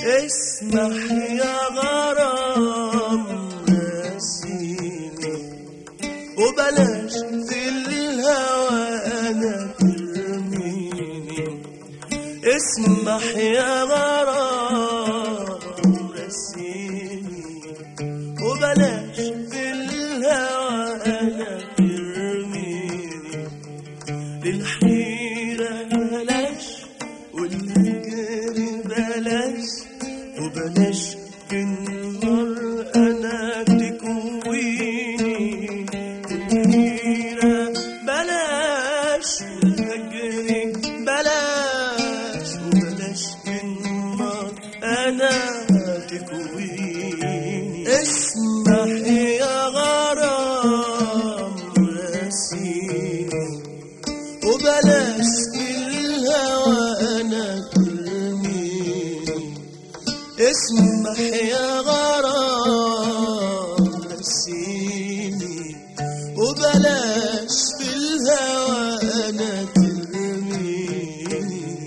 اسمح يا غرام نسيني وبلاش في الهوى انا ترميني اسمح يا غرام نسيني وبلاش في الهوى انا ترميني للحيرة بلاش والهجر بلاش وبلاش النار انا تكويني الحيرة بلاش والهجر بلاش وبلاش النار انا تكويني اسمح يا غرام راسيني وبلاش في الهوى انا ترميني اسمح يا غرام نسيني وبلاش في الهوى انا ترميني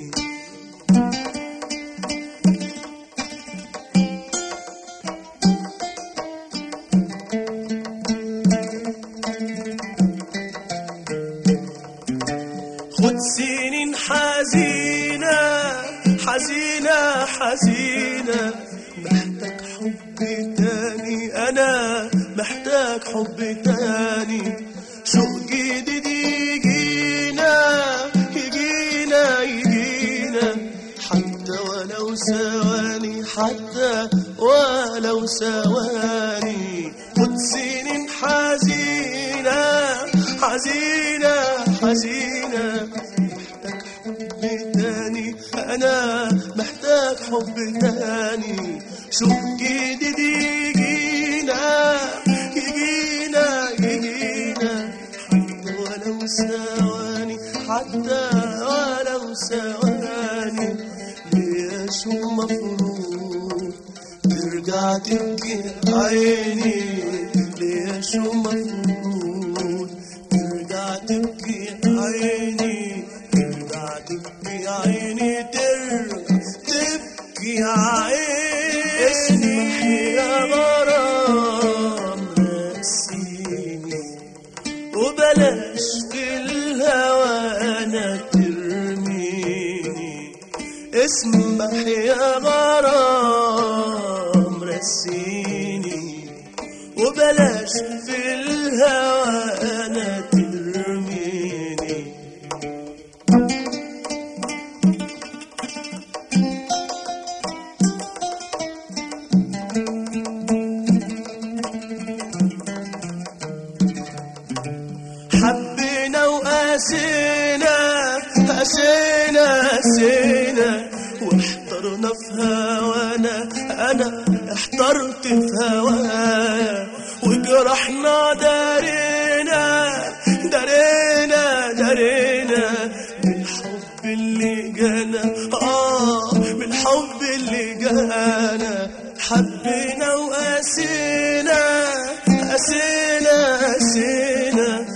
خد سنين حزينة حزينة حزينة محتاج حب تاني أنا محتاج حب تاني شوق جديد يجينا يجينا يجينا حتى ولو ثواني حتى ولو ثواني خد سنين حزينة حزينة حزينة محتاج حب تاني أنا محتاج حب تاني شوق جديد يجينا يجينا يجينا حتى ولو ثواني حتى ولو ثواني ليه شو مفروض ترجع تبكي عيني ليه شو مفروض ترجع تبكي عيني ترجع تبكي عيني ترجع تبكي عيني اسمح يا غرام نسيني وبلاش في الهوى انا ترميني اسمح يا غرام رسيني وبلاش في الهوى انا ترميني حبينا وقاسينا قاسينا قاسينا واحترنا في هوانا انا احترت في هوايا وجرحنا دارينا دارينا دارينا بالحب اللي جانا اه بالحب اللي جانا حبينا وقاسينا قاسينا قاسينا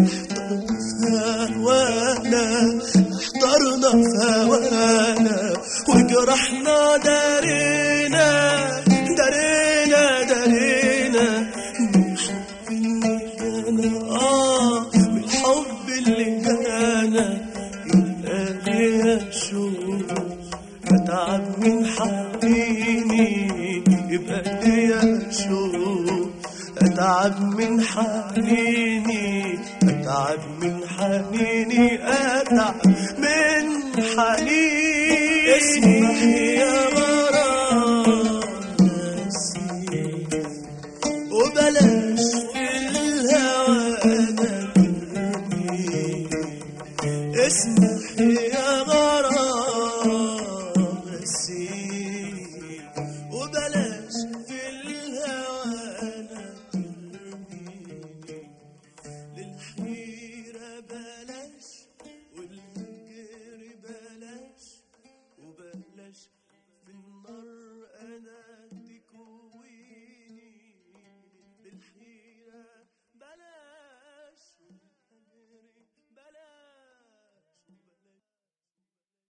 واحترنا في هوانا احترنا في هوانا وجرحنا دارينا دارينا دارينا بالحب اللي جانا اه بالحب اللي جانا يبقى ليا شوق اتعب من حنيني يبقى ليا شوق اتعب من حنيني اتعب من حنيني اتعب من حنيني اسمح يا